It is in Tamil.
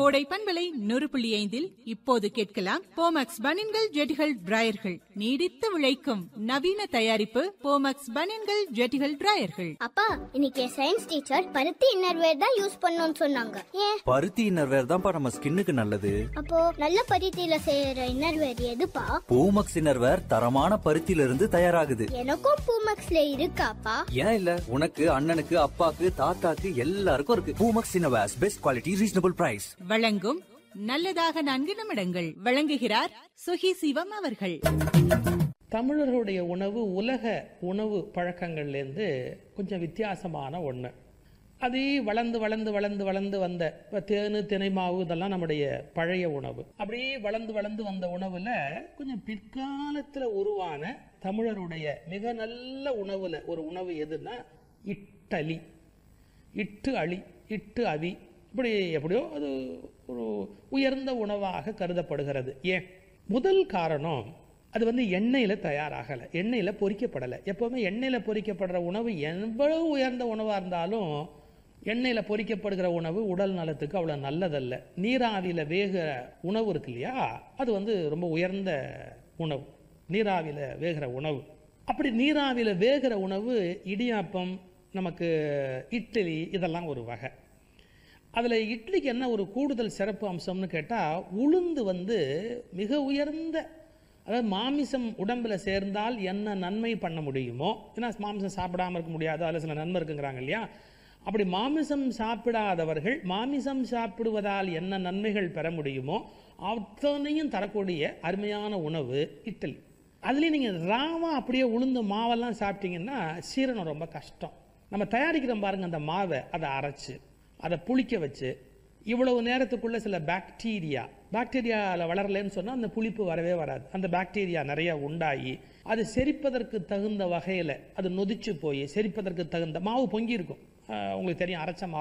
கோடை பண்பலை நூறு புள்ளி ஐந்தில் இப்போது கேட்கலாம் போமக்ஸ் பனின்கள் ஜெட்டிகள் டிராயர்கள் நீடித்து உழைக்கும் நவீன தயாரிப்பு போமக்ஸ் பனின்கள் ஜெட்டிகள் டிராயர்கள் அப்பா இன்னைக்கு சயின்ஸ் டீச்சர் பருத்தி இன்னர்வேர் தான் யூஸ் பண்ணணும்னு சொன்னாங்க ஏன் பருத்தி இன்னர்வேர் தான்ப்பா நம்ம ஸ்கின்னுக்கு நல்லது அப்போ நல்ல பருத்தியில செய்யற இன்னர்வேர் எதுப்பா பூமக்ஸ் இன்னர்வேர் தரமான பருத்தியில இருந்து தயாராகுது எனக்கும் பூமக்ஸ்ல இருக்காப்பா ஏன் இல்ல உனக்கு அண்ணனுக்கு அப்பாக்கு தாத்தாக்கு எல்லாருக்கும் இருக்கு Poomex innerwears best quality reasonable price வழங்கும் நல்லதாக நான்கு நிமிடங்கள் வழங்குகிறார் சுகி சிவம் அவர்கள் தமிழர்களுடைய உணவு உலக உணவு பழக்கங்கள்லேருந்து கொஞ்சம் வித்தியாசமான ஒன்று அது வளர்ந்து வளர்ந்து வளர்ந்து வளர்ந்து வந்த இப்போ தேனு தினை மாவு இதெல்லாம் நம்முடைய பழைய உணவு அப்படியே வளர்ந்து வளர்ந்து வந்த உணவில் கொஞ்சம் பிற்காலத்தில் உருவான தமிழருடைய மிக நல்ல உணவில் ஒரு உணவு எதுன்னா இட்டலி இட்டு அளி இட்டு அவி இப்படி எப்படியோ அது ஒரு உயர்ந்த உணவாக கருதப்படுகிறது ஏன் முதல் காரணம் அது வந்து எண்ணெயில் தயாராகலை எண்ணெயில் பொரிக்கப்படலை எப்போவுமே எண்ணெயில் பொரிக்கப்படுற உணவு எவ்வளவு உயர்ந்த உணவாக இருந்தாலும் எண்ணெயில் பொரிக்கப்படுகிற உணவு உடல் நலத்துக்கு அவ்வளோ நல்லதல்ல நீராவியில் வேகிற உணவு இருக்கு இல்லையா அது வந்து ரொம்ப உயர்ந்த உணவு நீராவியில் வேகிற உணவு அப்படி நீராவியில் வேகிற உணவு இடியாப்பம் நமக்கு இட்லி இதெல்லாம் ஒரு வகை அதில் இட்லிக்கு என்ன ஒரு கூடுதல் சிறப்பு அம்சம்னு கேட்டால் உளுந்து வந்து மிக உயர்ந்த அதாவது மாமிசம் உடம்புல சேர்ந்தால் என்ன நன்மை பண்ண முடியுமோ ஏன்னா மாமிசம் சாப்பிடாம இருக்க முடியாது அதில் சில நன்மை இருக்குங்கிறாங்க இல்லையா அப்படி மாமிசம் சாப்பிடாதவர்கள் மாமிசம் சாப்பிடுவதால் என்ன நன்மைகள் பெற முடியுமோ அத்தனையும் தரக்கூடிய அருமையான உணவு இட்லி அதுலேயும் நீங்கள் ராவா அப்படியே உளுந்து மாவெல்லாம் சாப்பிட்டீங்கன்னா சீரணம் ரொம்ப கஷ்டம் நம்ம தயாரிக்கிறோம் பாருங்க அந்த மாவை அதை அரைச்சு அதை புளிக்க வச்சு இவ்வளவு நேரத்துக்குள்ள சில பாக்டீரியா பாக்டீரியாவில் வளரலைன்னு சொன்னால் அந்த புளிப்பு வரவே வராது அந்த பாக்டீரியா நிறைய உண்டாகி அது செரிப்பதற்கு தகுந்த வகையில் அது நொதிச்சு போய் செரிப்பதற்கு தகுந்த மாவு பொங்கி இருக்கும் ஆஹ் உங்களுக்கு தெரியும் அரைச்ச மாவு